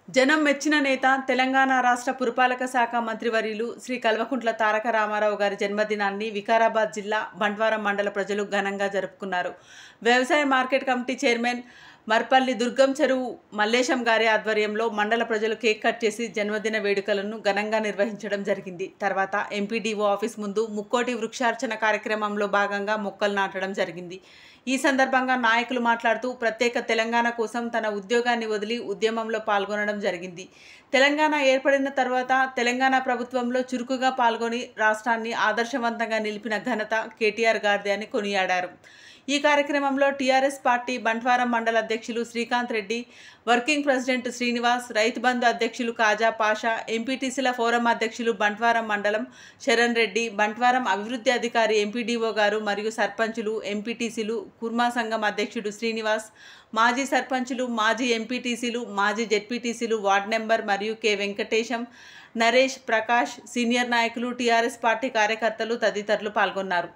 జనం మెచ్చిన నేత తెలంగాణ రాష్ట్ర పురపాలక శాఖ మంత్రివర్యులు శ్రీ కల్వకుంట్ల తారక రామారావు గారి జన్మదినాన్ని వికారాబాద్ జిల్లా బంట్వారం మండల ప్రజలు ఘనంగా జరుపుకున్నారు వ్యవసాయ market committee chairman Marpalli Durgam చెరువు మల్లేశం గారి ఆధ్వర్యంలో మండల ప్రజలు కేక్ కట్ చేసి జన్మదిన వేడుకలను ఘనంగా నిర్వహించడం జరిగింది తర్వాత ఎంపీడీఓ ఆఫీస్ ముందు ముక్కోటి వృక్షార్చన కార్యక్రమంలో భాగంగా మొక్కలు నాటడం జరిగింది ఈ సందర్భంగా నాయకులు మాట్లాడుతూ ప్రత్యేక తెలంగాణ కోసం తన ఉద్యోగాన్ని వదిలి ఉద్యమంలో పాల్గొనడం జరిగింది తెలంగాణ ఏర్పడిన తర్వాత తెలంగాణ ప్రభుత్వంలో చురుకుగా పాల్గొని రాష్ట్రాన్ని ఆదర్శవంతంగా నిలిపిన ఘనత కేటీఆర్ గారిదే అని కొనియాడారు ఈ కార్యక్రమంలో టీఆర్ఎస్ పార్టీ బంట్వారం మండల అధ్యక్షులు శ్రీకాంత్ రెడ్డి వర్కింగ్ ప్రెసిడెంట్ శ్రీనివాస్ రైతు బంధు అధ్యక్షులు కాజా పాషా ఎంపీటీసీల ఫోరం అధ్యక్షులు బంట్వారం మండలం శరణ్ రెడ్డి బంట్వారం అభివృద్ధి అధికారి ఎంపీడీఓ గారు మరియు సర్పంచులు ఎంపీటీసీలు కుర్మా సంఘం అధ్యక్షుడు శ్రీనివాస్ మాజీ సర్పంచులు మాజీ ఎంపీటీసీలు మాజీ జెడ్పీటీసీలు వార్డ్ నెంబర్ మరియు కె వెంకటేశం నరేష్ ప్రకాష్ సీనియర్ నాయకులు టీఆర్ఎస్ పార్టీ కార్యకర్తలు తదితరులు పాల్గొన్నారు